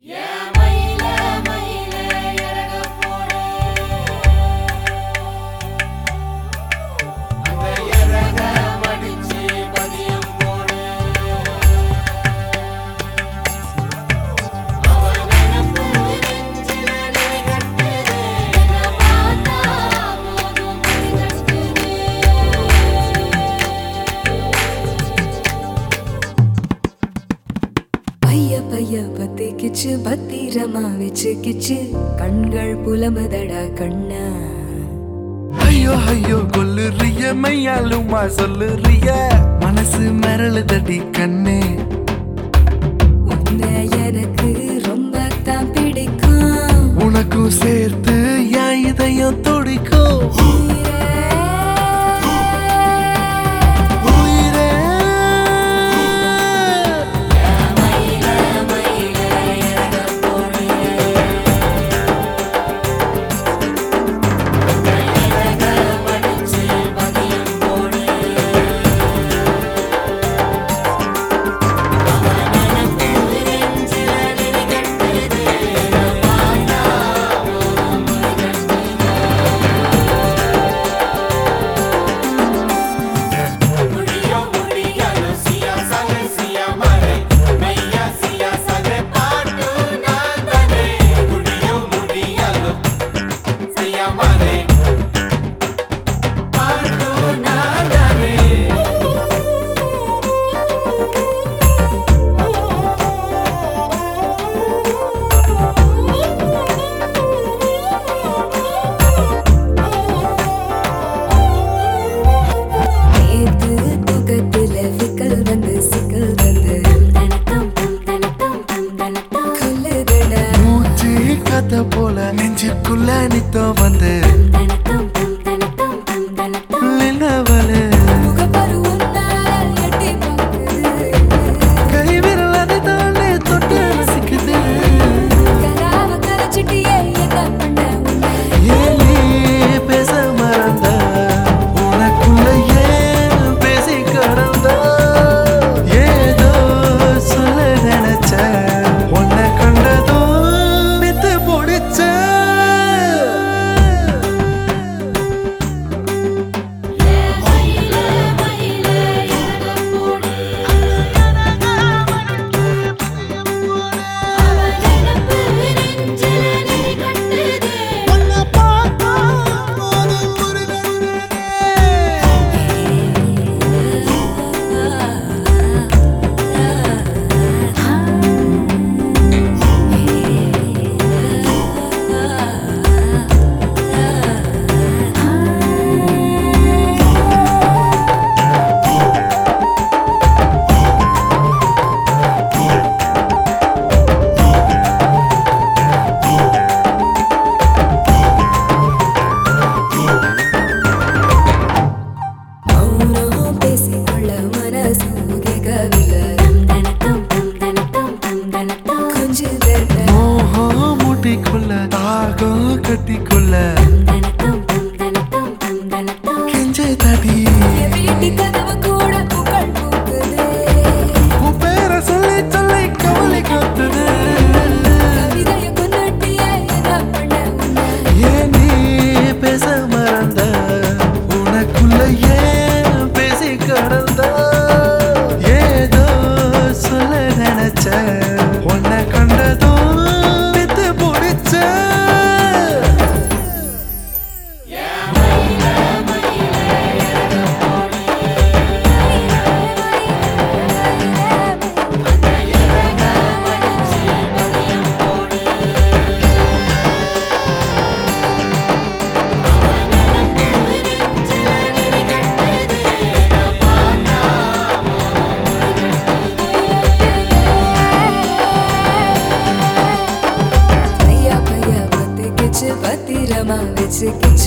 பைய பைய பத்திக்கிச்சு பத்திரமா வச்சுக்கிச்சு கண்கள் புலமுதடா கண்ணா ஐயோ ஐயோ கொல்லுறிய மையாலுமா சொல்லுறிய மனசு மிரளுதடி கண்ணே உன்னை எனக்கு ரொம்ப தான் பிடிக்கும் உனக்கும் சேர்த்து என் இதயம் துடிக்கும் உயிரே நேத்து தூக்கத்துல விக்கல் வந்து சிக்கல் வந்து கொல்லுதடா மூச்சு கதை போல நெஞ்சுக்குள்ள நித்தம் வந்து நின்னவளே முகப்பரு உன்னால் எட்டி பார்க்குது கை விரல் அதை தானே தொட்டு ரசிக்குது கராவ கரைச்சிட்டியே என்ன பண்ண உன்னை ஏன் நீ பேச மறந்த உனக்குள்ள ஏன் பேசி கடந்த ஏதோ சொல்ல நினைச்ச உன்னை கண்டதோ வித்து பிடிச்ச உன்னை பார்த்தா போதும் முருகனே. மௌனம் பேசிக்கொள்ள மனசு கேட்கவில்லை கொஞ்சம் தட்ட மோகம் முட்டிக்கொள்ள தாகம் கட்டிக்கொள்ள கெஞ்ச தடி என் வீட்டு கதவு கூட புகழ் பூக்குது உன் பேரை சொல்லி சொல்லி கவலை கத்துது கவிதைய கொண்டாட்டியே என்ன பண்ண உன்னை ஏன் நீ பேச மறந்த உனக்குள்ள ஏன் பேசி கடந்த ஏதோ சொல்ல நினைச்ச உன்னை கண்டதோ வித்து பிடிச்ச பையா பையா பத்திக்கிச்சு பத்திரமா வச்சுக்கிச்சு